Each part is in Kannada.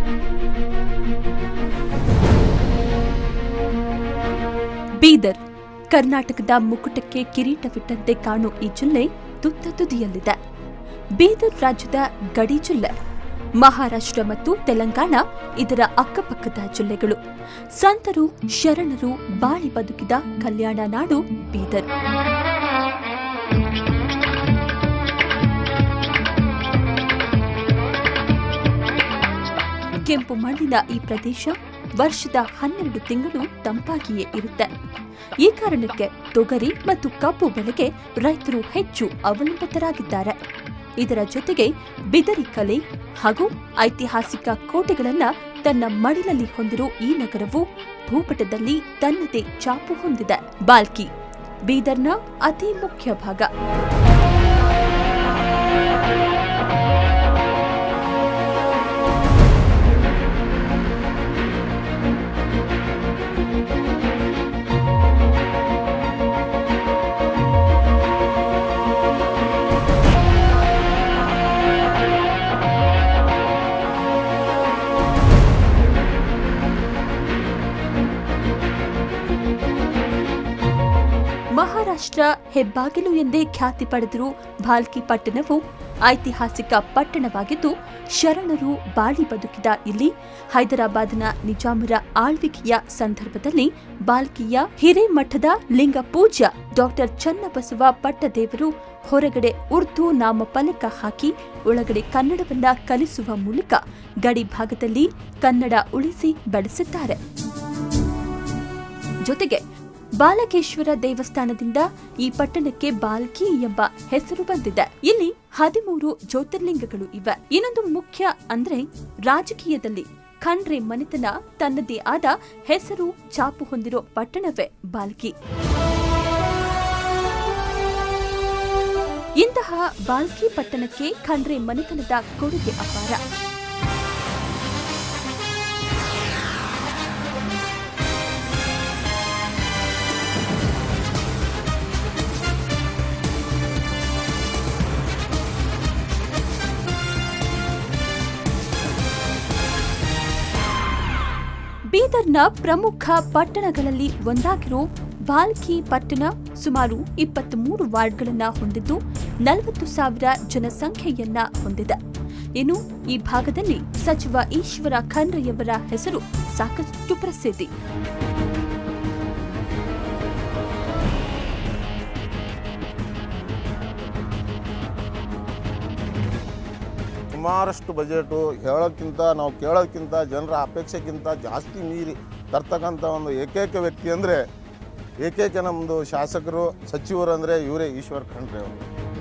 ಬೀದರ್ ಕರ್ನಾಟಕದ ಮುಕುಟಕ್ಕೆ ಕಿರೀಟವಿಟ್ಟಂತೆ ಕಾಣೋ ಈ ಜಿಲ್ಲೆ ತುತ್ತ ತುದಿಯಲ್ಲಿದೆ ಬೀದರ್ ರಾಜ್ಯದ ಗಡಿ ಜಿಲ್ಲೆ ಮಹಾರಾಷ್ಟ್ರ ಮತ್ತು ತೆಲಂಗಾಣ ಇದರ ಅಕ್ಕಪಕ್ಕದ ಜಿಲ್ಲೆಗಳು ಸಂತರು ಶರಣರು ಬಾಳಿ ಬದುಕಿದ ಕಲ್ಯಾಣ ನಾಡು ಬೀದರ್ ಕೆಂಪು ಮಣ್ಣಿನ ಈ ಪ್ರದೇಶ ವರ್ಷದ ಹನ್ನೆರಡು ತಿಂಗಳು ತಂಪಾಗಿಯೇ ಇರುತ್ತೆ ಈ ಕಾರಣಕ್ಕೆ ತೊಗರಿ ಮತ್ತು ಕಬ್ಬು ಬೆಳೆಗೆ ರೈತರು ಹೆಚ್ಚು ಅವಲಂಬಿತರಾಗಿದ್ದಾರೆ ಇದರ ಜೊತೆಗೆ ಬಿದರಿ ಕಲೆ ಹಾಗೂ ಐತಿಹಾಸಿಕ ಕೋಟೆಗಳನ್ನ ತನ್ನ ಮಡಿಲಲ್ಲಿ ಹೊಂದಿರೋ ಈ ನಗರವು ಭೂಪಟದಲ್ಲಿ ತನ್ನದೇ ಚಾಪು ಹೊಂದಿದೆ ಬಾಲ್ಕಿ ಬೀದರ್ನ ಅತಿ ಮುಖ್ಯ ಭಾಗ ಮಹಾರಾಷ್ಟ್ರ ಹೆಬ್ಬಾಗಿಲು ಎಂದೇ ಖ್ಯಾತಿ ಪಡೆದಿರುವ ಭಾಲ್ಕಿ ಪಟ್ಟಣವು ಐತಿಹಾಸಿಕ ಪಟ್ಟಣವಾಗಿದ್ದು ಶರಣರು ಬಾಳಿ ಬದುಕಿದ ಇಲ್ಲಿ ಹೈದರಾಬಾದ್ನ ನಿಜಾಮರ ಆಳ್ವಿಕೆಯ ಸಂದರ್ಭದಲ್ಲಿ ಬಾಲ್ಕಿಯ ಹಿರೇಮಠದ ಲಿಂಗ ಪೂಜ್ಯ ಡಾಕ್ಟರ್ ಚನ್ನಬಸವ ಪಟ್ಟದೇವರು ಹೊರಗಡೆ ಉರ್ದು ನಾಮಫಲಕ ಹಾಕಿ ಒಳಗಡೆ ಕನ್ನಡವನ್ನ ಕಲಿಸುವ ಮೂಲಕ ಗಡಿ ಭಾಗದಲ್ಲಿ ಕನ್ನಡ ಉಳಿಸಿ ಬೆಳೆಸಿದ್ದಾರೆ ಜೊತೆಗೆ ಬಾಲಕೇಶ್ವರ ದೇವಸ್ಥಾನದಿಂದ ಈ ಪಟ್ಟಣಕ್ಕೆ ಬಾಲ್ಕಿ ಎಂಬ ಹೆಸರು ಬಂದಿದೆ ಇಲ್ಲಿ ಹದಿಮೂರು ಜ್ಯೋತಿರ್ಲಿಂಗಗಳು ಇವೆ ಇನ್ನೊಂದು ಮುಖ್ಯ ಅಂದ್ರೆ ರಾಜಕೀಯದಲ್ಲಿ ಖಂಡ್ರೆ ಮನೆತನ ತನ್ನದೇ ಆದ ಹೆಸರು ಚಾಪು ಹೊಂದಿರೋ ಪಟ್ಟಣವೇ ಬಾಲ್ಕಿ ಇಂತಹ ಬಾಲ್ಕಿ ಪಟ್ಟಣಕ್ಕೆ ಖಂಡ್ರೆ ಮನೆತನದ ಕೊಡುಗೆ ಅಪಾರ ಬೀದರ್ನ ಪ್ರಮುಖ ಪಟ್ಟಣಗಳಲ್ಲಿ ಒಂದಾಗಿರೋ ಬಾಲ್ಕಿ ಪಟ್ಟಣ ಸುಮಾರು ಇಪ್ಪತ್ಮೂರು ವಾರ್ಡ್ಗಳನ್ನ ಹೊಂದಿದ್ದು ನಲವತ್ತು ಸಾವಿರ ಜನಸಂಖ್ಯೆಯನ್ನ ಹೊಂದಿದೆ ಇನ್ನು ಈ ಭಾಗದಲ್ಲಿ ಸಚಿವ ಈಶ್ವರ ಖಂಡ್ರೆಯವರ ಹೆಸರು ಸಾಕಷ್ಟು ಪ್ರಸಿದ್ಧಿ ಸುಮಾರಷ್ಟು ಬಜೆಟು ಹೇಳೋಕ್ಕಿಂತ ನಾವು ಕೇಳೋಕ್ಕಿಂತ ಜನರ ಅಪೇಕ್ಷೆಗಿಂತ ಜಾಸ್ತಿ ಮೀರಿ ತರ್ತಕ್ಕಂಥ ಒಂದು ಏಕೈಕ ವ್ಯಕ್ತಿ ಅಂದರೆ ಏಕೈಕ ನಮ್ಮದು ಶಾಸಕರು ಸಚಿವರು ಅಂದರೆ ಇವರೇ ಈಶ್ವರ್ ಖಂಡ್ರೆ ಅವರು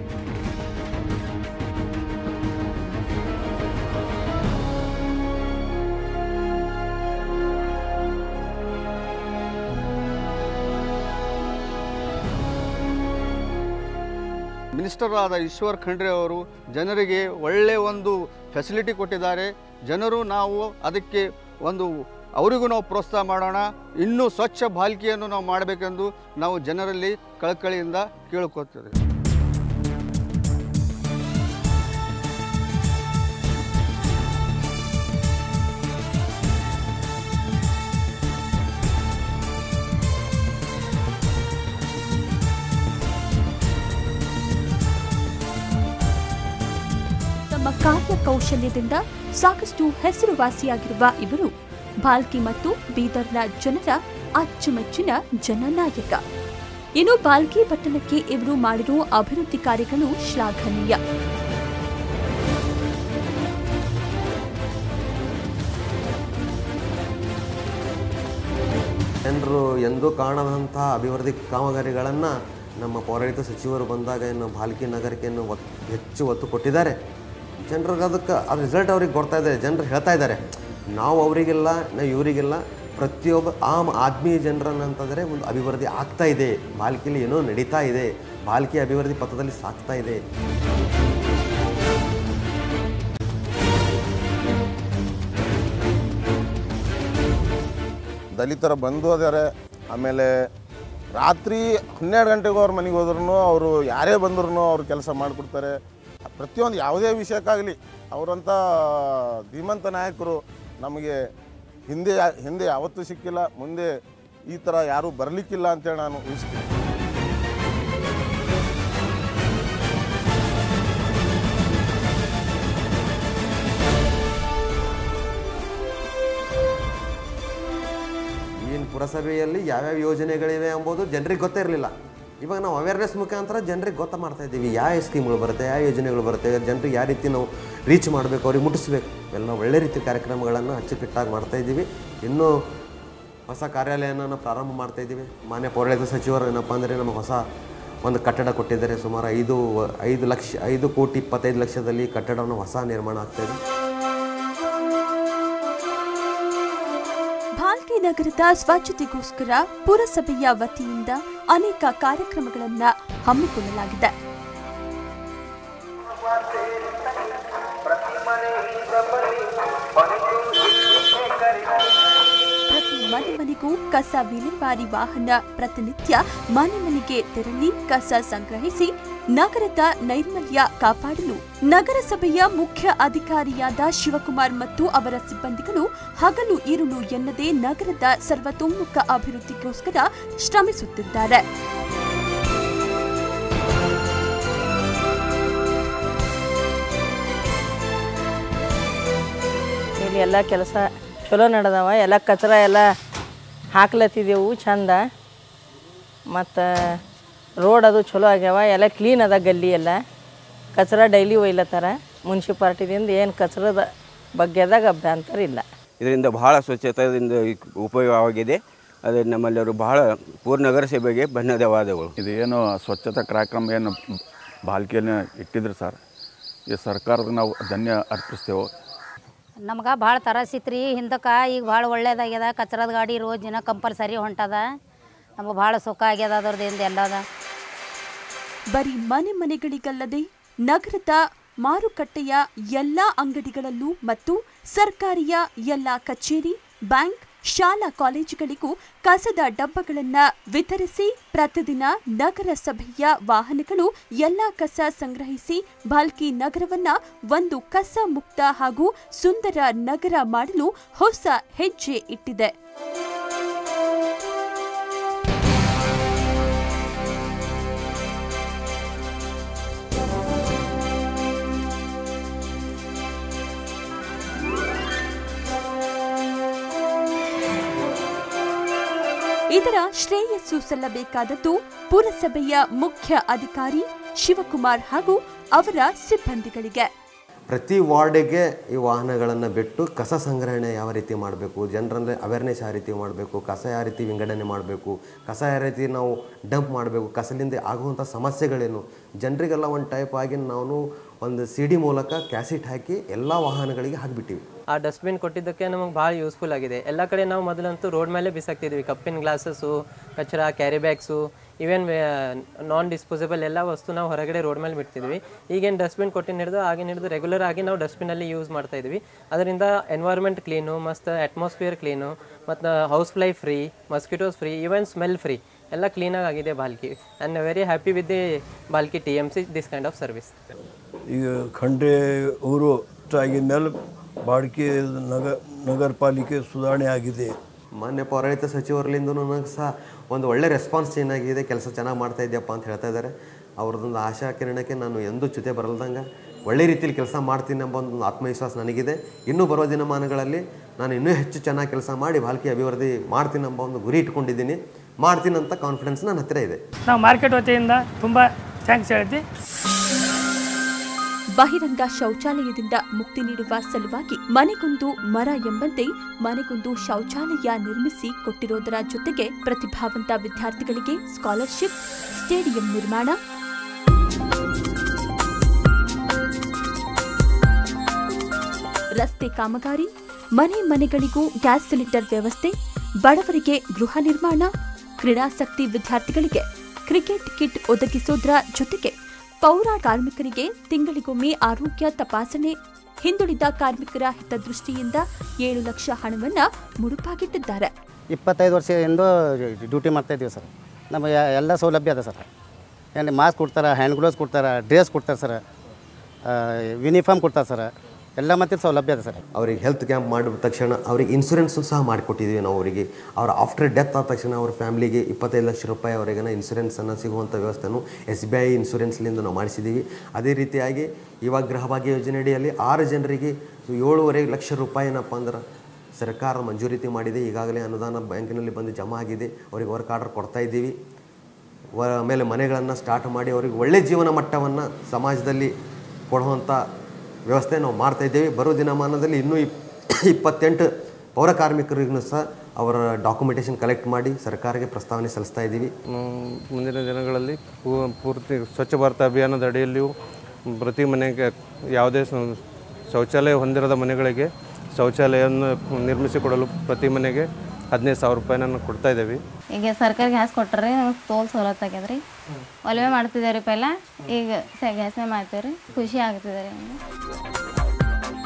ಮಿನಿಸ್ಟರ್ ಆದ ಈಶ್ವರ್ ಖಂಡ್ರೆ ಅವರು ಜನರಿಗೆ ಒಳ್ಳೆಯ ಒಂದು ಫೆಸಿಲಿಟಿ ಕೊಟ್ಟಿದ್ದಾರೆ ಜನರು ನಾವು ಅದಕ್ಕೆ ಒಂದು ಅವರಿಗೂ ನಾವು ಪ್ರೋತ್ಸಾಹ ಮಾಡೋಣ ಇನ್ನೂ ಸ್ವಚ್ಛ ಬಾಲ್ಕಿಯನ್ನು ನಾವು ಮಾಡಬೇಕೆಂದು ನಾವು ಜನರಲ್ಲಿ ಕಳಕಳಿಯಿಂದ ಕೇಳ್ಕೊತೀವಿ ತಮ್ಮ ಕಾರ್ಯಕೌಶಲ್ಯದಿಂದ ಸಾಕಷ್ಟು ಹೆಸರುವಾಸಿಯಾಗಿರುವ ಇವರು ಬಾಲ್ಕಿ ಮತ್ತು ಬೀದರ್ನ ಜನರ ಅಚ್ಚುಮೆಚ್ಚಿನ ಜನನಾಯಕ ಇನ್ನು ಬಾಲ್ಕಿ ಪಟ್ಟಣಕ್ಕೆ ಇವರು ಮಾಡಿರುವ ಅಭಿವೃದ್ಧಿ ಕಾರ್ಯಗಳು ಶ್ಲಾಘನೀಯ ಜನರು ಎಂದೂ ಕಾಣದಂತಹ ಅಭಿವೃದ್ಧಿ ಕಾಮಗಾರಿಗಳನ್ನು ನಮ್ಮ ಪೌರಾಡಳಿತ ಸಚಿವರು ಬಂದಾಗ ಇನ್ನು ಬಾಲ್ಕಿ ನಗರಕ್ಕೆ ಇನ್ನು ಒತ್ ಹೆಚ್ಚು ಒತ್ತು ಕೊಟ್ಟಿದ್ದಾರೆ ಜನರಿಗೆ ಅದಕ್ಕೆ ಅದು ರಿಸಲ್ಟ್ ಅವ್ರಿಗೆ ಕೊಡ್ತಾ ಇದೆ ಜನರು ಹೇಳ್ತಾ ಇದ್ದಾರೆ ನಾವು ಅವರಿಗೆಲ್ಲ ನಾವು ಇವರಿಗೆಲ್ಲ ಪ್ರತಿಯೊಬ್ಬ ಆಮ್ ಆದ್ಮಿ ಜನರನ್ನಂತಂದರೆ ಒಂದು ಅಭಿವೃದ್ಧಿ ಆಗ್ತಾ ಇದೆ ಬಾಲ್ಕಿಲಿ ಏನೋ ನಡೀತಾ ಇದೆ ಬಾಲ್ಕಿ ಅಭಿವೃದ್ಧಿ ಪಥದಲ್ಲಿ ಸಾಗ್ತಾ ಇದೆ ದಲಿತರ ಬಂಧು ಅದಾರೆ ಆಮೇಲೆ ರಾತ್ರಿ ಹನ್ನೆರಡು ಗಂಟೆಗೂ ಅವ್ರ ಮನೆಗೆ ಹೋದ್ರೂ ಅವರು ಯಾರೇ ಬಂದ್ರೂ ಅವ್ರು ಕೆಲಸ ಮಾಡಿಕೊಡ್ತಾರೆ ಪ್ರತಿಯೊಂದು ಯಾವುದೇ ವಿಷಯಕ್ಕಾಗಲಿ ಅವರಂಥ ಧೀಮಂತ ನಾಯಕರು ನಮಗೆ ಹಿಂದೆ ಹಿಂದೆ ಯಾವತ್ತೂ ಸಿಕ್ಕಿಲ್ಲ ಮುಂದೆ ಈ ಥರ ಯಾರೂ ಬರಲಿಕ್ಕಿಲ್ಲ ಅಂತೇಳಿ ನಾನು ಊಹಿಸ್ತೀನಿ ಏನು ಪುರಸಭೆಯಲ್ಲಿ ಯಾವ್ಯಾವ ಯೋಜನೆಗಳಿವೆ ಎಂಬುದು ಜನರಿಗೆ ಗೊತ್ತೇ ಇರಲಿಲ್ಲ ಇವಾಗ ನಾವು ಅವೇರ್ನೆಸ್ ಮುಖಾಂತರ ಜನರಿಗೆ ಗೊತ್ತ ಮಾಡ್ತಾ ಇದ್ದೀವಿ ಯಾವ ಸ್ಕೀಮ್ಗಳು ಬರುತ್ತೆ ಯಾವ ಯೋಜನೆಗಳು ಬರುತ್ತೆ ಜನರಿಗೆ ಯಾವ ರೀತಿ ನಾವು ರೀಚ್ ಮಾಡಬೇಕು ಅವ್ರಿಗೆ ಮುಟ್ಟಿಸ್ಬೇಕು ಎಲ್ಲ ಒಳ್ಳೆ ರೀತಿ ಕಾರ್ಯಕ್ರಮಗಳನ್ನು ಅಚ್ಚುಕಟ್ಟಾಗಿ ಮಾಡ್ತಾ ಇದ್ದೀವಿ ಇನ್ನೂ ಹೊಸ ಕಾರ್ಯಾಲಯನ ಪ್ರಾರಂಭ ಮಾಡ್ತಾ ಇದ್ದೀವಿ ಮಾನ್ಯ ಪೌರಾಡಳಿತ ಸಚಿವರು ಏನಪ್ಪ ಅಂದರೆ ನಮಗೆ ಹೊಸ ಒಂದು ಕಟ್ಟಡ ಕೊಟ್ಟಿದ್ದಾರೆ ಸುಮಾರು ಐದು ಐದು ಲಕ್ಷ ಐದು ಕೋಟಿ ಇಪ್ಪತ್ತೈದು ಲಕ್ಷದಲ್ಲಿ ಕಟ್ಟಡವನ್ನು ಹೊಸ ನಿರ್ಮಾಣ ಆಗ್ತಾ ಇದೆ ಭಾಲ್ಕಿ ನಗರದ ಸ್ವಚ್ಛತೆಗೋಸ್ಕರ ಪುರಸಭೆಯ ವತಿಯಿಂದ ಅನೇಕ ಕಾರ್ಯಕ್ರಮಗಳನ್ನ ಹಮ್ಮಿಕೊಳ್ಳಲಾಗಿದೆ ಪ್ರತಿ ಮನೆ ಮನೆಗೂ ಕಸ ವಿಲೇವಾರಿ ವಾಹನ ಪ್ರತಿನಿತ್ಯ ಮನೆ ಮನೆಗೆ ತೆರಳಿ ಕಸ ಸಂಗ್ರಹಿಸಿ ನಗರದ ನೈರ್ಮಲ್ಯ ಕಾಪಾಡಲು ನಗರಸಭೆಯ ಮುಖ್ಯ ಅಧಿಕಾರಿಯಾದ ಶಿವಕುಮಾರ್ ಮತ್ತು ಅವರ ಸಿಬ್ಬಂದಿಗಳು ಹಗಲು ಇರುಳು ಎನ್ನದೆ ನಗರದ ಸರ್ವತೋಮುಖ ಅಭಿವೃದ್ಧಿಗೋಸ್ಕರ ಶ್ರಮಿಸುತ್ತಿದ್ದಾರೆ ಇಲ್ಲಿ ಎಲ್ಲ ಕೆಲಸ ಚಲೋ ನಡೆದವ ಎಲ್ಲ ಕಚರ ಎಲ್ಲ ಹಾಕ್ಲತ್ತಿದ್ದೆವು ಚಂದ ಮತ್ತು ರೋಡ್ ಅದು ಚಲೋ ಆಗ್ಯಾವ ಎಲ್ಲ ಕ್ಲೀನ್ ಅದ ಗಲ್ಲಿ ಎಲ್ಲ ಕಚರ ಡೈಲಿ ಒಯ್ಲತ್ತಾರ ಮುನ್ಸಿಪಾಲ್ಟಿದಿಂದ ಏನು ಕಚರದ ಬಗ್ಗೆದಾಗ ಅಭ್ಯಂತರ ಇಲ್ಲ ಇದರಿಂದ ಬಹಳ ಸ್ವಚ್ಛತೆಯಿಂದ ಉಪಯೋಗವಾಗಿದೆ ಅದು ನಮ್ಮೆಲ್ಲರೂ ಬಹಳ ಪೂರ್ಣ ನಗರಸಭೆಗೆ ಧನ್ಯವಾದಗಳು ಇದು ಏನು ಸ್ವಚ್ಛತಾ ಕಾರ್ಯಕ್ರಮ ಏನು ಬಾಲ್ಕಿಯನ್ನು ಇಟ್ಟಿದ್ರು ಸರ್ ಈ ಸರ್ಕಾರದ ನಾವು ಧನ್ಯ ಅರ್ಪಿಸ್ತೇವೆ ನಮ್ಗೆ ಭಾಳ ತರಾಸಿತ್ತು ರೀ ಹಿಂದಕ್ಕೆ ಈಗ ಭಾಳ ಒಳ್ಳೇದಾಗ್ಯದ ಕಚ್ರದ ಗಾಡಿ ರೋಜ್ ದಿನ ಕಂಪಲ್ಸರಿ ಹೊಂಟದ ನಮ್ಗೆ ಭಾಳ ಸುಖ ಆಗ್ಯದ ಅದ್ರದಿಂದ ಎಲ್ಲದ ಬರೀ ಮನೆ ಮನೆಗಳಿಗಲ್ಲದೆ ನಗರದ ಮಾರುಕಟ್ಟೆಯ ಎಲ್ಲ ಅಂಗಡಿಗಳಲ್ಲೂ ಮತ್ತು ಸರ್ಕಾರಿಯ ಎಲ್ಲ ಕಚೇರಿ ಬ್ಯಾಂಕ್ ಶಾಲಾ ಕಾಲೇಜುಗಳಿಗೂ ಕಸದ ಡಬ್ಬಗಳನ್ನು ವಿತರಿಸಿ ಪ್ರತಿದಿನ ನಗರಸಭೆಯ ವಾಹನಗಳು ಎಲ್ಲ ಕಸ ಸಂಗ್ರಹಿಸಿ ಭಾಲ್ಕಿ ನಗರವನ್ನ ಒಂದು ಕಸ ಮುಕ್ತ ಹಾಗೂ ಸುಂದರ ನಗರ ಮಾಡಲು ಹೊಸ ಹೆಜ್ಜೆ ಇಟ್ಟಿದೆ ಇದರ ಶ್ರೇಯಸ್ಸು ಸಲ್ಲಬೇಕಾದದ್ದು ಪುರಸಭೆಯ ಮುಖ್ಯ ಅಧಿಕಾರಿ ಶಿವಕುಮಾರ್ ಹಾಗೂ ಅವರ ಸಿಬ್ಬಂದಿಗಳಿಗೆ ಪ್ರತಿ ವಾರ್ಡಿಗೆ ಈ ವಾಹನಗಳನ್ನು ಬಿಟ್ಟು ಕಸ ಸಂಗ್ರಹಣೆ ಯಾವ ರೀತಿ ಮಾಡಬೇಕು ಜನರಲ್ಲಿ ಅವೇರ್ನೆಸ್ ಯಾವ ರೀತಿ ಮಾಡಬೇಕು ಕಸ ಯಾವ ರೀತಿ ವಿಂಗಡಣೆ ಮಾಡಬೇಕು ಕಸ ಯಾವ ರೀತಿ ನಾವು ಡಂಪ್ ಮಾಡಬೇಕು ಕಸಲಿಂದ ಆಗುವಂಥ ಸಮಸ್ಯೆಗಳೇನು ಜನರಿಗೆಲ್ಲ ಒಂದು ಟೈಪ್ ಆಗಿ ನಾವು ಒಂದು ಸಿ ಡಿ ಮೂಲಕ ಕ್ಯಾಸೆಟ್ ಹಾಕಿ ಎಲ್ಲ ವಾಹನಗಳಿಗೆ ಹಾಕಿಬಿಟ್ಟಿವಿ ಆ ಡಸ್ಟ್ಬಿನ್ ಕೊಟ್ಟಿದ್ದಕ್ಕೆ ನಮಗೆ ಭಾಳ ಯೂಸ್ಫುಲ್ ಆಗಿದೆ ಎಲ್ಲ ಕಡೆ ನಾವು ಮೊದಲಂತೂ ರೋಡ್ ಮೇಲೆ ಬಿಸಾಕ್ತಿದ್ವಿ ಕಪ್ಪಿನ ಗ್ಲಾಸಸ್ಸು ಕಚರ carry bags even non disposable ಎಲ್ಲ ವಸ್ತು ನಾವು ಹೊರಗಡೆ ರೋಡ್ ಮೇಲೆ ಬಿಡ್ತಿದ್ವಿ ಈಗೇನು ಡಸ್ಟ್ಬಿನ್ ಕೊಟ್ಟಿನ ಹಿಡಿದು ಆಗಿನ ಹಿಡಿದು ರೆಗ್ಯುಲರ್ ಆಗಿ ನಾವು ಡಸ್ಟ್ಬಿನಲ್ಲಿ ಯೂಸ್ ಮಾಡ್ತಾ ಇದ್ವಿ ಅದರಿಂದ ಎನ್ವೈರ್ಮೆಂಟ್ ಕ್ಲೀನು ಮಸ್ತ್ ಅಟ್ಮಾಸ್ಫಿಯರ್ ಕ್ಲೀನು ಮತ್ತು house fly free mosquitoes free even smell free ಎಲ್ಲ ಕ್ಲೀನಾಗಿ ಆಗಿದೆ Balki and very happy with the Balki T M C this kind of service ಈಗ ಖಂಡ್ರೆ ಊರು ಆಗಿದ ಮೇಲೆ ಬಾಡ್ಕೆ ನಗರ ನಗರ ಪಾಲಿಕೆ ಸುಧಾರಣೆ ಆಗಿದೆ ಮಾನ್ಯ ಪೌರಾಡಳಿತ ಸಚಿವರಲ್ಲಿಂದ ನನಗೆ ಸಹ ಒಂದು ಒಳ್ಳೆ ರೆಸ್ಪಾನ್ಸ್ ಏನಾಗಿದೆ ಕೆಲಸ ಚೆನ್ನಾಗಿ ಮಾಡ್ತಾ ಇದ್ದೀಯಪ್ಪ ಅಂತ ಹೇಳ್ತಾ ಇದ್ದಾರೆ ಅವ್ರದ್ದೊಂದು ಆಶಾ ಕಿರಣಕ್ಕೆ ನಾನು ಎಂದೂ ಚ್ಯುತೆ ಬರಲ್ದಂಗೆ ಒಳ್ಳೆ ರೀತಿಯಲ್ಲಿ ಕೆಲಸ ಮಾಡ್ತೀನಿ ಎಂಬ ಒಂದು ಆತ್ಮವಿಶ್ವಾಸ ನನಗಿದೆ ಇನ್ನೂ ಬರುವ ದಿನಮಾನಗಳಲ್ಲಿ ನಾನು ಇನ್ನೂ ಹೆಚ್ಚು ಚೆನ್ನಾಗಿ ಕೆಲಸ ಮಾಡಿ ಬಾಲ್ಕಿ ಅಭಿವೃದ್ಧಿ ಮಾಡ್ತೀನಿ ಎಂಬ ಒಂದು ಗುರಿ ಇಟ್ಕೊಂಡಿದ್ದೀನಿ ಮಾಡ್ತೀನಿ ಅಂತ ಕಾನ್ಫಿಡೆನ್ಸ್ ನನ್ನ ಹತ್ತಿರ ಇದೆ ನಾವು ಮಾರ್ಕೆಟ್ ವತಿಯಿಂದ ತುಂಬ ಥ್ಯಾಂಕ್ಸ್ ಹೇಳ್ತೀವಿ ಬಹಿರಂಗ ಶೌಚಾಲಯದಿಂದ ಮುಕ್ತಿ ನೀಡುವ ಸಲುವಾಗಿ ಮನೆಗೊಂದು ಮರ ಎಂಬಂತೆ ಮನೆಗೊಂದು ಶೌಚಾಲಯ ನಿರ್ಮಿಸಿ ಕೊಟ್ಟಿರೋದರ ಜೊತೆಗೆ ಪ್ರತಿಭಾವಂತ ವಿದ್ಯಾರ್ಥಿಗಳಿಗೆ ಸ್ಕಾಲರ್ಶಿಪ್ ಸ್ಟೇಡಿಯಂ ನಿರ್ಮಾಣ ರಸ್ತೆ ಕಾಮಗಾರಿ ಮನೆ ಮನೆಗಳಿಗೂ ಗ್ಯಾಸ್ ಸಿಲಿಂಡರ್ ವ್ಯವಸ್ಥೆ ಬಡವರಿಗೆ ಗೃಹ ನಿರ್ಮಾಣ ಕ್ರೀಡಾಸಕ್ತಿ ವಿದ್ಯಾರ್ಥಿಗಳಿಗೆ ಕ್ರಿಕೆಟ್ ಕಿಟ್ ಒದಗಿಸೋದ್ರ ಜೊತೆಗೆ ಪೌರ ಕಾರ್ಮಿಕರಿಗೆ ತಿಂಗಳಿಗೊಮ್ಮೆ ಆರೋಗ್ಯ ತಪಾಸಣೆ ಹಿಂದುಳಿದ ಕಾರ್ಮಿಕರ ಹಿತದೃಷ್ಟಿಯಿಂದ ಏಳು ಲಕ್ಷ ಹಣವನ್ನ ಮುಡುಪಾಗಿಟ್ಟಿದ್ದಾರೆ ಇಪ್ಪತ್ತೈದು ವರ್ಷದಿಂದ ಡ್ಯೂಟಿ ಮಾಡ್ತಾಯಿದ್ದೀವಿ ಸರ್ ನಮಗೆ ಎಲ್ಲ ಸೌಲಭ್ಯ ಅದ ಸರ್ ಅಲ್ಲಿ ಮಾಸ್ಕ್ ಕೊಡ್ತಾರೆ ಹ್ಯಾಂಡ್ ಗ್ಲೌಸ್ ಕೊಡ್ತಾರೆ ಡ್ರೆಸ್ ಕೊಡ್ತಾರೆ ಸರ್ ಯೂನಿಫಾರ್ಮ್ ಕೊಡ್ತಾರೆ ಸರ್ ಎಲ್ಲ ಮತ್ತಿನ ಸೌಲಭ್ಯ ಇದೆ ಸರ್ ಅವ್ರಿಗೆ ಹೆಲ್ತ್ ಕ್ಯಾಂಪ್ ಮಾಡಿದ ತಕ್ಷಣ ಅವ್ರಿಗೆ ಇನ್ಸೂರೆನ್ಸು ಸಹ ಮಾಡಿಕೊಟ್ಟಿದ್ದೀವಿ ನಾವು ಅವರಿಗೆ ಅವ್ರ ಆಫ್ಟರ್ ಡೆತ್ ಆದ ತಕ್ಷಣ ಅವ್ರ ಫ್ಯಾಮ್ಲಿಗೆ ಇಪ್ಪತ್ತೈದು ಲಕ್ಷ ರೂಪಾಯಿ ಅವರಿಗೆ ಇನ್ಸೂರೆನ್ಸನ್ನು ಸಿಗುವಂಥ ವ್ಯವಸ್ಥೆನೂ ಎಸ್ ಬಿ ಐ ಇನ್ಸೂರೆನ್ಸ್ಲಿಂದ ನಾವು ಮಾಡಿಸಿದ್ದೀವಿ ಅದೇ ರೀತಿಯಾಗಿ ಇವಾಗ ಗೃಹಭಾಗ್ಯ ಯೋಜನೆ ಅಡಿಯಲ್ಲಿ ಆರು ಜನರಿಗೆ ಏಳುವರೆ ಲಕ್ಷ ರೂಪಾಯಿ ಏನಪ್ಪ ಅಂದ್ರೆ ಸರ್ಕಾರ ಮಂಜೂರಿತಿ ಮಾಡಿದೆ ಈಗಾಗಲೇ ಅನುದಾನ ಬ್ಯಾಂಕಿನಲ್ಲಿ ಬಂದು ಜಮಾ ಆಗಿದೆ ಅವ್ರಿಗೆ ವರ್ಕ್ ಆರ್ಡರ್ ಕೊಡ್ತಾ ಇದ್ದೀವಿ ವ ಆಮೇಲೆ ಮನೆಗಳನ್ನು ಸ್ಟಾರ್ಟ್ ಮಾಡಿ ಅವ್ರಿಗೆ ಒಳ್ಳೆ ಜೀವನ ಮಟ್ಟವನ್ನು ಸಮಾಜದಲ್ಲಿ ಕೊಡುವಂಥ ವ್ಯವಸ್ಥೆ ನಾವು ಮಾಡ್ತಾ ಇದ್ದೇವೆ ಬರೋ ದಿನಮಾನದಲ್ಲಿ ಇನ್ನೂ ಇಪ್ ಇಪ್ಪತ್ತೆಂಟು ಪೌರ ಕಾರ್ಮಿಕರಿಗೂ ಸಹ ಅವರ ಡಾಕ್ಯುಮೆಂಟೇಷನ್ ಕಲೆಕ್ಟ್ ಮಾಡಿ ಸರ್ಕಾರಕ್ಕೆ ಪ್ರಸ್ತಾವನೆ ಸಲ್ಲಿಸ್ತಾ ಇದ್ದೀವಿ ಮ್, ಮುಂದಿನ ದಿನಗಳಲ್ಲಿ ಪೂ- ಪೂರ್ತಿ ಸ್ವಚ್ಛ ಭಾರತ ಅಭಿಯಾನದ ಅಡಿಯಲ್ಲಿಯೂ ಪ್ರತಿ ಮನೆಗೆ ಯಾವುದೇ ಸ- ಶೌಚಾಲಯ ಹೊಂದಿರದ ಮನೆಗಳಿಗೆ ಶೌಚಾಲಯವನ್ನು ನಿರ್ಮಿಸಿಕೊಡಲು ಪ್ರತಿ ಮನೆಗೆ ಹದಿನೈದು ಸಾವಿರ ರೂಪಾಯಿನ ಕೊಡ್ತಾ ಇದ್ದೇವೆ ಈಗ ಸರ್ಕಾರ ಗ್ಯಾಸ್ ಕೊಟ್ರಿ ನಮ್ಗೆ ತೋಲ್ ಸವಲತ್ತು ಆಗ್ಯದ ರೀ ಒಲವೆ ಮಾಡ್ತಿದ್ದೇವೆ ರೀ ಪೈಲ ಈಗ ಗ್ಯಾಸ್ ಮೇಲೆ ಮಾಡ್ತೀವಿ ರೀ ಖುಷಿ ಆಗ್ತಿದೆ ರೀ ನಮ್ಗೆ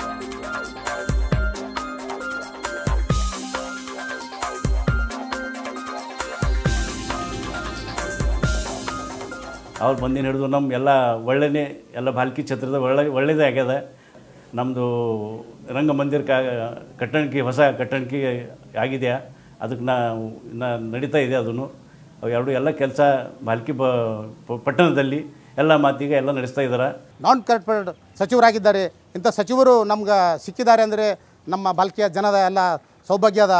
ಅವ್ರು ಬಂದಿನ ಹಿಡಿದು ನಮ್ಮ ಎಲ್ಲ ಒಳ್ಳೆನೇ ಎಲ್ಲ ಬಾಲ್ಕಿ ಛತ್ರದ ಒಳ್ಳೆ ಒಳ್ಳೆಯದೇ ಆಗ್ಯದ ನಮ್ಮದು ರಂಗಮಂದಿರ ಕಾ ಕಟ್ಟಣಿಕೆ ಹೊಸ ಕಟ್ಟಣಿಕೆ ಆಗಿದೆಯಾ ಅದಕ್ಕೆ ನಾವು ಇನ್ನು ನಡೀತಾ ಇದೆ ಅದನ್ನು ಅವು ಎರಡು ಎಲ್ಲ ಕೆಲಸ ಬಾಲ್ಕಿ ಬ ಪ- ಪಟ್ಟಣದಲ್ಲಿ ಎಲ್ಲ ಮಾತಿಗೆ ಎಲ್ಲ ನಡೆಸ್ತಾ ಇದ್ದಾರೆ ನಾನ್ ಕಾರ್ಪೊರೇಟ್ ಸಚಿವರಾಗಿದ್ದಾರೆ ಇಂಥ ಸಚಿವರು ನಮ್ಗೆ ಸಿಕ್ಕಿದ್ದಾರೆ ಅಂದರೆ ನಮ್ಮ ಬಾಲ್ಕಿಯ ಜನದ ಎಲ್ಲ ಸೌಭಾಗ್ಯದ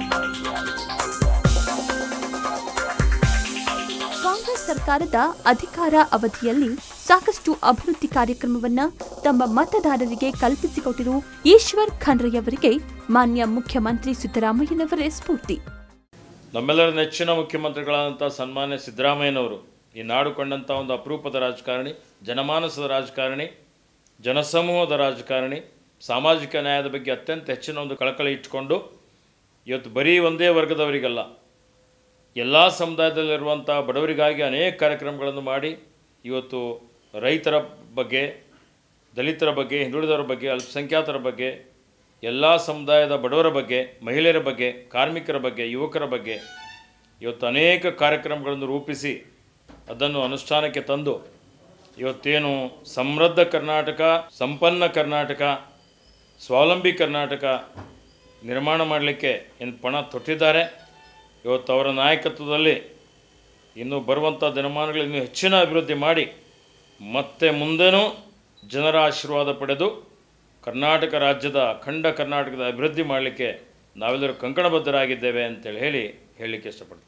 ಕಾಂಗ್ರೆಸ್ ಸರ್ಕಾರದ ಅಧಿಕಾರ ಅವಧಿಯಲ್ಲಿ ಸಾಕಷ್ಟು ಅಭಿವೃದ್ಧಿ ಕಾರ್ಯಕ್ರಮವನ್ನ ತಮ್ಮ ಮತದಾರರಿಗೆ ಕಲ್ಪಿಸಿಕೊಟ್ಟಿರುವ ಈಶ್ವರ್ ಖಂಡ್ರೆಯವರಿಗೆ ಮಾನ್ಯ ಮುಖ್ಯಮಂತ್ರಿ ಸಿದ್ದರಾಮಯ್ಯನವರೇ ಸ್ಫೂರ್ತಿ ನಮ್ಮೆಲ್ಲರ ನೆಚ್ಚಿನ ಮುಖ್ಯಮಂತ್ರಿಗಳಾದಂಥ ಸನ್ಮಾನ್ಯ ಸಿದ್ದರಾಮಯ್ಯನವರು ಈ ನಾಡು ಕಂಡಂಥ ಒಂದು ಅಪರೂಪದ ರಾಜಕಾರಣಿ ಜನಮಾನಸದ ರಾಜಕಾರಣಿ ಜನಸಮೂಹದ ರಾಜಕಾರಣಿ ಸಾಮಾಜಿಕ ನ್ಯಾಯದ ಬಗ್ಗೆ ಅತ್ಯಂತ ಹೆಚ್ಚಿನ ಒಂದು ಕಳಕಳಿ ಇಟ್ಟುಕೊಂಡು ಇವತ್ತು ಬರೀ ಒಂದೇ ವರ್ಗದವರಿಗಲ್ಲ ಎಲ್ಲ ಸಮುದಾಯದಲ್ಲಿರುವಂಥ ಬಡವರಿಗಾಗಿ ಅನೇಕ ಕಾರ್ಯಕ್ರಮಗಳನ್ನು ಮಾಡಿ ಇವತ್ತು ರೈತರ ಬಗ್ಗೆ ದಲಿತರ ಬಗ್ಗೆ ಹಿಂದುಳಿದವರ ಬಗ್ಗೆ ಅಲ್ಪಸಂಖ್ಯಾತರ ಬಗ್ಗೆ ಎಲ್ಲ ಸಮುದಾಯದ ಬಡವರ ಬಗ್ಗೆ ಮಹಿಳೆಯರ ಬಗ್ಗೆ ಕಾರ್ಮಿಕರ ಬಗ್ಗೆ ಯುವಕರ ಬಗ್ಗೆ ಇವತ್ತು ಅನೇಕ ಕಾರ್ಯಕ್ರಮಗಳನ್ನು ರೂಪಿಸಿ ಅದನ್ನು ಅನುಷ್ಠಾನಕ್ಕೆ ತಂದು ಇವತ್ತೇನು ಸಮೃದ್ಧ ಕರ್ನಾಟಕ ಸಂಪನ್ನ ಕರ್ನಾಟಕ ಸ್ವಾವಲಂಬಿ ಕರ್ನಾಟಕ ನಿರ್ಮಾಣ ಮಾಡಲಿಕ್ಕೆ ಏನು ಪಣ ತೊಟ್ಟಿದ್ದಾರೆ ಇವತ್ತು ಅವರ ನಾಯಕತ್ವದಲ್ಲಿ ಇನ್ನು ಬರುವಂಥ ದಿನಮಾನಗಳಲ್ಲಿ ಇನ್ನೂ ಹೆಚ್ಚಿನ ಅಭಿವೃದ್ಧಿ ಮಾಡಿ ಮತ್ತೆ ಮುಂದೆನೂ ಜನರ ಆಶೀರ್ವಾದ ಪಡೆದು ಕರ್ನಾಟಕ ರಾಜ್ಯದ ಅಖಂಡ ಕರ್ನಾಟಕದ ಅಭಿವೃದ್ಧಿ ಮಾಡಲಿಕ್ಕೆ ನಾವೆಲ್ಲರೂ ಕಂಕಣಬದ್ಧರಾಗಿದ್ದೇವೆ ಅಂತೇಳಿ ಹೇಳಿ ಹೇಳಲಿಕ್ಕೆ ಇಷ್ಟಪಡ್ತೀನಿ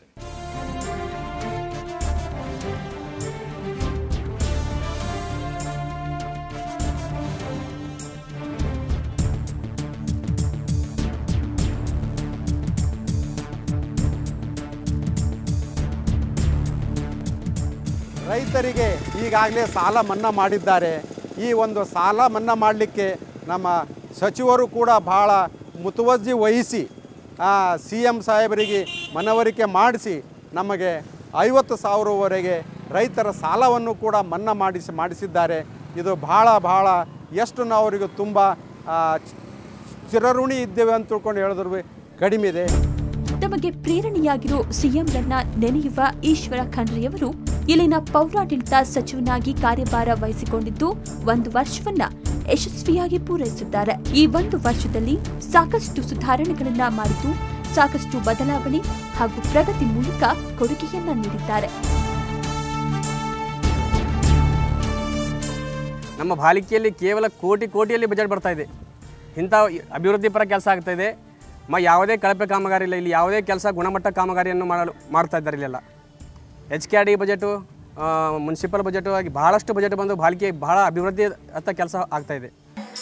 ರೈತರಿಗೆ ಈಗಾಗಲೇ ಸಾಲ ಮನ್ನಾ ಮಾಡಿದ್ದಾರೆ ಈ ಒಂದು ಸಾಲ ಮನ್ನಾ ಮಾಡಲಿಕ್ಕೆ ನಮ್ಮ ಸಚಿವರು ಕೂಡ ಭಾಳ ಮುತುವರ್ಜಿ ವಹಿಸಿ ಸಿ ಎಮ್ ಸಾಹೇಬರಿಗೆ ಮನವರಿಕೆ ಮಾಡಿಸಿ ನಮಗೆ ಐವತ್ತು ಸಾವಿರವರೆಗೆ ರೈತರ ಸಾಲವನ್ನು ಕೂಡ ಮನ್ನಾ ಮಾಡಿಸಿ ಮಾಡಿಸಿದ್ದಾರೆ ಇದು ಭಾಳ ಭಾಳ ಎಷ್ಟು ನಾವು ಅವರಿಗೆ ತುಂಬ ಆ, ಚಿ- ಚಿರಋಣಿ ಇದ್ದೇವೆ ಅಂತ ತಿಳ್ಕೊಂಡು ಹೇಳಿದ್ರು ಕಡಿಮೆ ಇದೆ ತಮಗೆ ಪ್ರೇರಣೆಯಾಗಿರೋ ಸಿಎಂರನ್ನ ನೆನೆಯುವ ಈಶ್ವರ ಖಂಡ್ರೆಯವರು ಇಲ್ಲಿನ ಪೌರಾಡಳಿತ ಸಚಿವನಾಗಿ ಕಾರ್ಯಭಾರ ವಹಿಸಿಕೊಂಡಿದ್ದು ಒಂದು ವರ್ಷವನ್ನ ಯಶಸ್ವಿಯಾಗಿ ಪೂರೈಸಿದ್ದಾರೆ ಈ ಒಂದು ವರ್ಷದಲ್ಲಿ ಸಾಕಷ್ಟು ಸುಧಾರಣೆಗಳನ್ನ ಮಾಡಿದ್ದು ಸಾಕಷ್ಟು ಬದಲಾವಣೆ ಹಾಗೂ ಪ್ರಗತಿ ಮೂಲಕ ಕೊಡುಗೆಯನ್ನ ನೀಡಿದ್ದಾರೆ ನಮ್ಮ ಪಾಲಿಕೆಯಲ್ಲಿ ಕೇವಲ ಕೋಟಿ ಕೋಟಿಯಲ್ಲಿ ಬಜೆಟ್ ಬರ್ತಾ ಇದೆ ಇಂಥ ಅಭಿವೃದ್ಧಿ ಪರ ಕೆಲಸ ಆಗ್ತಾ ಇದೆ ಮ ಯಾವುದೇ ಕಳಪೆ ಕಾಮಗಾರಿ ಇಲ್ಲ ಇಲ್ಲಿ ಯಾವುದೇ ಕೆಲಸ ಗುಣಮಟ್ಟ ಕಾಮಗಾರಿಯನ್ನು ಮಾಡಲು ಮಾಡ್ತಾ ಇದ್ದಾರೆ ಇಲ್ಲೆಲ್ಲ H K R D budget municipal budget ಆಗಿ ಬಹಳಷ್ಟು ಬಜೆಟ್ ಬಂದು ಪಾಲಿಕೆ ಬಹಳ ಅಭಿವೃದ್ಧಿ ಅತ್ತ ಕೆಲಸ ಆಗ್ತಾ ಇದೆ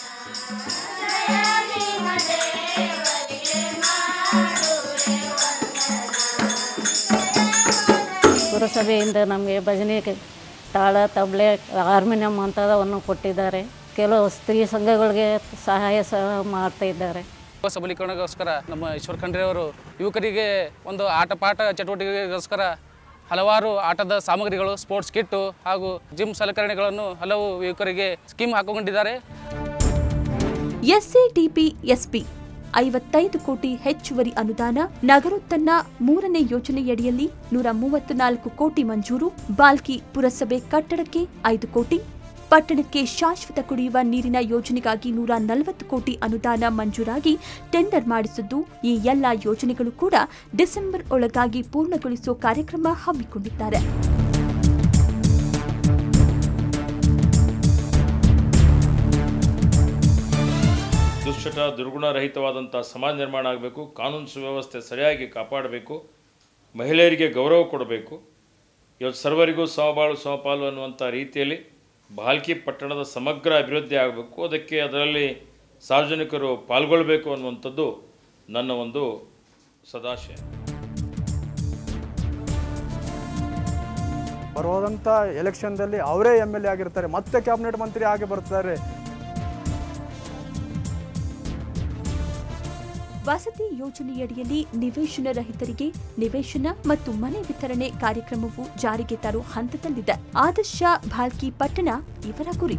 ಪುರಸಭೆಯಿಂದ ನಮಗೆ ಭಜನೆ ತಾಳ ತಬಲೆ ಹಾರ್ಮೋನಿಯಂ ಅಂಥದವನ್ನು ಕೊಟ್ಟಿದ್ದಾರೆ ಕೆಲವು ಸ್ತ್ರೀ ಸಂಘಗಳಿಗೆ ಸಹಾಯ ಸಹ ಮಾಡ್ತಾ ಇದ್ದಾರೆ ಯುವ ಸಬಲೀಕರಣಕ್ಕೋಸ್ಕರ ನಮ್ಮ ಈಶ್ವರ್ ಖಂಡ್ರೆ ಅವರು ಯುವಕರಿಗೆ ಒಂದು ಆಟ ಪಾಠ ಚಟುವಟಿಕೆಗೋಸ್ಕರ ಹಲವಾರು ಆಟದ ಸಾಮಗ್ರಿಗಳು ಸ್ಪೋರ್ಟ್ಸ್ ಕಿಟ್ಟು ಹಾಗೂ ಜಿಮ್ ಸಲಕರಣೆಗಳನ್ನು ಹಲವು ಯುವಕರಿಗೆ ಸ್ಕೀಮ್ ಹಾಕಿಕೊಂಡಿದ್ದಾರೆ ಎಸ್ಸಿಡಿಪಿ ಎಸ್ಪಿ ಐವತ್ತೈದು ಕೋಟಿ ಹೆಚ್ಚುವರಿ ಅನುದಾನ ನಗರೋತ್ಥಾನ ಮೂರನೇ ಯೋಜನೆಯಡಿಯಲ್ಲಿ ನೂರ ಮೂವತ್ನಾಲ್ಕು ಕೋಟಿ ಮಂಜೂರು ಬಾಲ್ಕಿ ಪುರಸಭೆ ಕಟ್ಟಡಕ್ಕೆ ಐದು ಕೋಟಿ ಪಟ್ಟಣಕ್ಕೆ ಶಾಶ್ವತ ಕುಡಿಯುವ ನೀರಿನ ಯೋಜನೆಗಾಗಿ ನೂರ ನಲವತ್ತು ಕೋಟಿ ಅನುದಾನ ಮಂಜೂರಾಗಿ ಟೆಂಡರ್ ಮಾಡಿಸಿದ್ದು ಈ ಎಲ್ಲ ಯೋಜನೆಗಳು ಕೂಡ ಡಿಸೆಂಬರ್ ಒಳಗಾಗಿ ಪೂರ್ಣಗೊಳಿಸುವ ಕಾರ್ಯಕ್ರಮ ಹಮ್ಮಿಕೊಂಡಿದ್ದಾರೆ ದುಶ್ಚಟ ದುರ್ಗುಣರಹಿತವಾದಂಥ ಸಮಾಜ ನಿರ್ಮಾಣ ಆಗಬೇಕು ಕಾನೂನು ಸುವ್ಯವಸ್ಥೆ ಸರಿಯಾಗಿ ಕಾಪಾಡಬೇಕು ಮಹಿಳೆಯರಿಗೆ ಗೌರವ ಕೊಡಬೇಕು ಇವತ್ತು ಸರ್ವರಿಗೂ ಸಮಬಾಳು ಸಮಪಾಲು ಅನ್ನುವಂಥ ರೀತಿಯಲ್ಲಿ ಬಾಲ್ಕಿ ಪಟ್ಟಣದ ಸಮಗ್ರ ಅಭಿವೃದ್ಧಿ ಆಗಬೇಕು ಅದಕ್ಕೆ ಅದರಲ್ಲಿ ಸಾರ್ವಜನಿಕರು ಪಾಲ್ಗೊಳ್ಳಬೇಕು ಅನ್ನುವಂಥದ್ದು ನನ್ನ ಒಂದು ಸದಾಶಯ ಬರುವಂಥ ಎಲೆಕ್ಷನ್ದಲ್ಲಿ ಅವರೇ ಎಮ್ ಎಲ್ ಎ ಆಗಿರ್ತಾರೆ ಮತ್ತೆ ಕ್ಯಾಬಿನೆಟ್ ಮಂತ್ರಿ ಆಗಿ ಬರ್ತಾರೆ ವಸತಿ ಯೋಜನೆಯಡಿಯಲ್ಲಿ ನಿವೇಶನ ರಹಿತರಿಗೆ ನಿವೇಶನ ಮತ್ತು ಮನೆ ವಿತರಣೆ ಕಾರ್ಯಕ್ರಮವು ಜಾರಿಗೆ ತರುವ ಹಂತದಲ್ಲಿದೆ ಆದರ್ಶ ಭಾಲ್ಕಿ ಪಟ್ಟಣ ಇವರ ಗುರಿ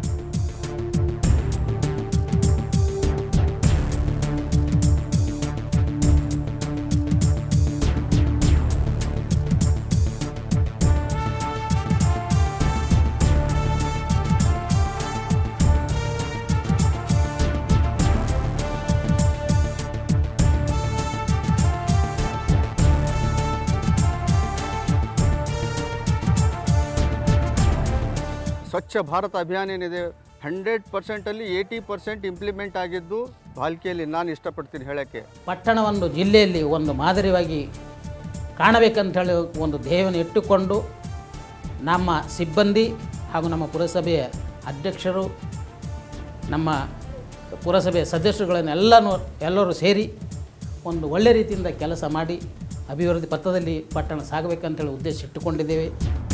ಸ್ವಚ್ಛ ಭಾರತ ಅಭಿಯಾನ ಏನಿದೆ ಹಂಡ್ರೆಡ್ ಪರ್ಸೆಂಟಲ್ಲಿ ಏಯ್ಟಿ ಪರ್ಸೆಂಟ್ ಇಂಪ್ಲಿಮೆಂಟ್ ಆಗಿದ್ದು ಬಾಲ್ಕಿಯಲ್ಲಿ ನಾನು ಇಷ್ಟಪಡ್ತೀನಿ ಹೇಳೋಕ್ಕೆ ಪಟ್ಟಣವನ್ನು ಜಿಲ್ಲೆಯಲ್ಲಿ ಒಂದು ಮಾದರಿಯಾಗಿ ಕಾಣಬೇಕಂತ ಹೇಳಿ ಒಂದು ಧ್ಯೇಯವನ್ನು ಇಟ್ಟುಕೊಂಡು ನಮ್ಮ ಸಿಬ್ಬಂದಿ ಹಾಗೂ ನಮ್ಮ ಪುರಸಭೆಯ ಅಧ್ಯಕ್ಷರು ನಮ್ಮ ಪುರಸಭೆಯ ಸದಸ್ಯರುಗಳನ್ನೆಲ್ಲನೂ ಎಲ್ಲರೂ ಸೇರಿ ಒಂದು ಒಳ್ಳೆ ರೀತಿಯಿಂದ ಕೆಲಸ ಮಾಡಿ ಅಭಿವೃದ್ಧಿ ಪಥದಲ್ಲಿ ಪಟ್ಟಣ ಸಾಗಬೇಕಂತೇಳಿ ಉದ್ದೇಶ ಇಟ್ಟುಕೊಂಡಿದ್ದೇವೆ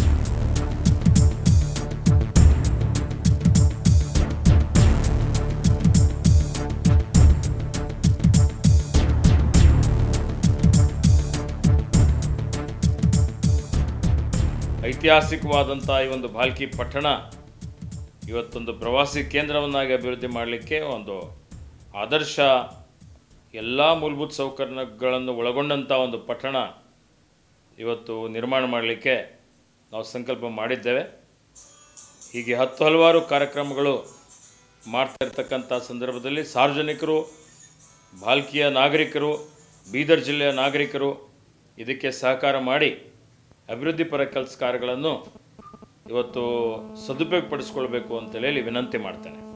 ಐತಿಹಾಸಿಕವಾದಂಥ ಈ ಒಂದು ಭಾಲ್ಕಿ ಪಟ್ಟಣ ಇವತ್ತೊಂದು ಪ್ರವಾಸಿ ಕೇಂದ್ರವನ್ನಾಗಿ ಅಭಿವೃದ್ಧಿ ಮಾಡಲಿಕ್ಕೆ ಒಂದು ಆದರ್ಶ ಎಲ್ಲ ಮೂಲಭೂತ ಸೌಕರ್ಯಗಳನ್ನು ಒಳಗೊಂಡಂಥ ಒಂದು ಪಟ್ಟಣ ಇವತ್ತು ನಿರ್ಮಾಣ ಮಾಡಲಿಕ್ಕೆ ನಾವು ಸಂಕಲ್ಪ ಮಾಡಿದ್ದೇವೆ ಹೀಗೆ ಹತ್ತು ಹಲವಾರು ಕಾರ್ಯಕ್ರಮಗಳು ಮಾಡ್ತಾ ಇರ್ತಕ್ಕಂಥ ಸಂದರ್ಭದಲ್ಲಿ ಸಾರ್ವಜನಿಕರು ಭಾಲ್ಕಿಯ ನಾಗರಿಕರು ಬೀದರ್ ಜಿಲ್ಲೆಯ ನಾಗರಿಕರು ಇದಕ್ಕೆ ಸಹಕಾರ ಮಾಡಿ ಅಭಿವೃದ್ಧಿಪರ ಕೆಲಸ ಕಾರ್ಯಗಳನ್ನು ಇವತ್ತು ಸದುಪಯೋಗಪಡಿಸ್ಕೊಳ್ಬೇಕು ಅಂತೇಳಿ ವಿನಂತಿ ಮಾಡ್ತೇನೆ